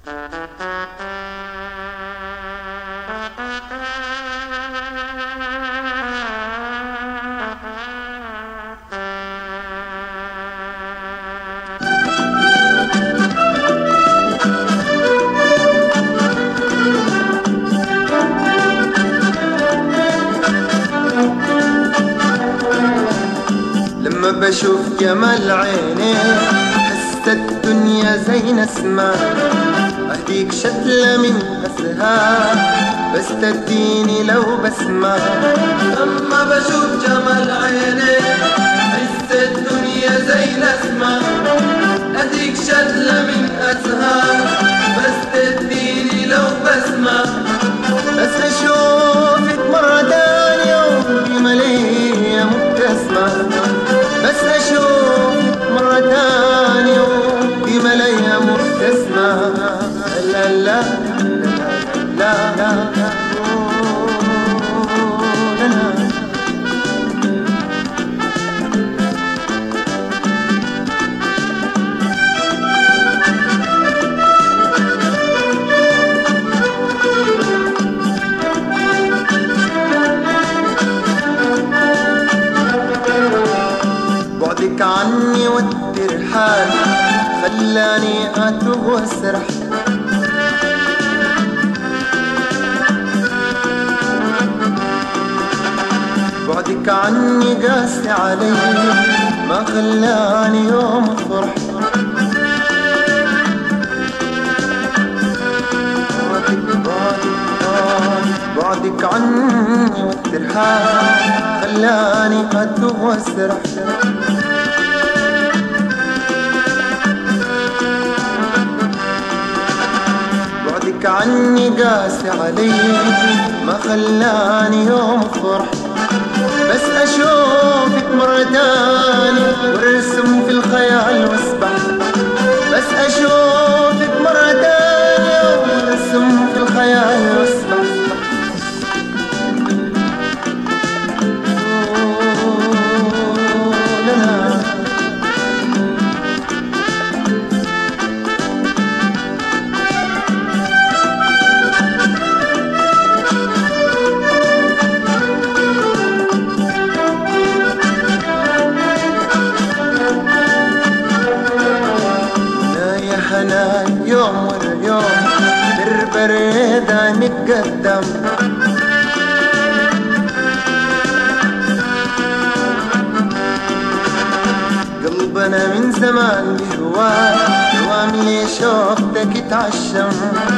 لما بشوف جمال عينيك حس الدنيا زي نسمة أهديك شتلة من أسهار بس تديني لو بسمة لما بشوف جمال عينيك حس الدنيا زي نسمة أهديك شتلة من أسهار بس تديني لو بسمة بس أشوفك مرة تانية وبملية مبتسمة بس أشوفك مرة تانية وبملية مبتسمة لا لا لا لا لا لا لا لا بعدك عني وتر حالي خلاني اتوه واسرح بعدك عني قاسي علي ما خلاني يوم افرح بعدك بعدك بعدك بعدك عني والترحال خلاني اتوه واسرح بعدك عني قاسي علي ما خلاني يوم افرح بس اشوفك مرة تاني وارسم في الخيال واسبح بس اشوفك مرة تانية وارسم في الخيال واسبح أوه، لا لا لا يا حنان يوم ورا يوم بربريدة نتقدم قلبنا من زمان بهواك دوام لي شوفتك اتعشم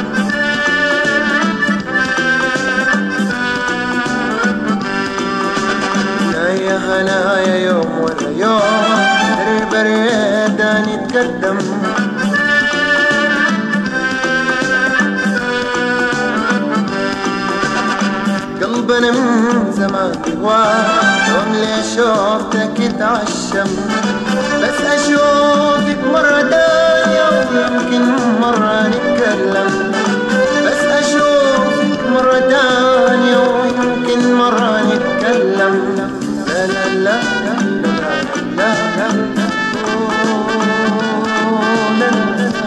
يا يا هنايا يوم ورا يوم بربريدة نتقدم قلبنا من زمان بهواك يوم لي شوفتك اتعشم بس اشوفك مرة تانية ويمكن مرة نتكلم بس اشوفك مرة تانية ويمكن مرة نتكلم لا لا لا لا لا لا لا أوه، لا لا لا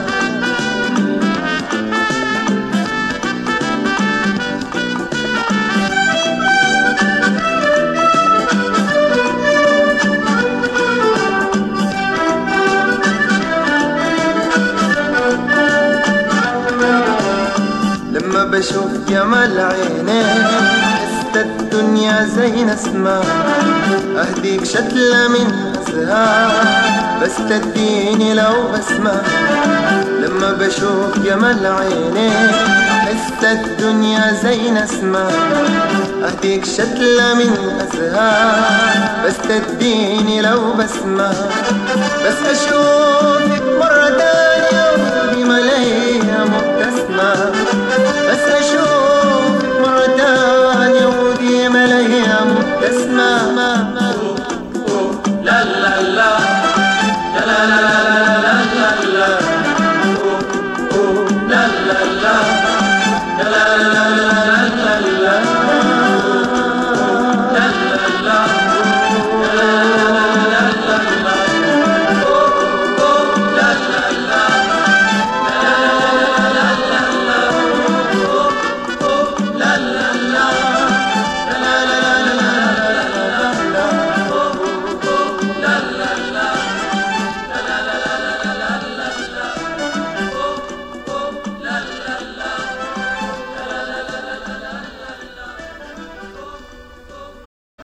لما بشوف جمال عينيك حس الدنيا زي نسمة أهديك شتلة من أزهار بس تديني لو بسمة لما بشوف جمال عينيك حس الدنيا زي نسمة أهديك شتلة من أزهار بس تديني لو بسمة بس أشوفك مرة تانية بملايين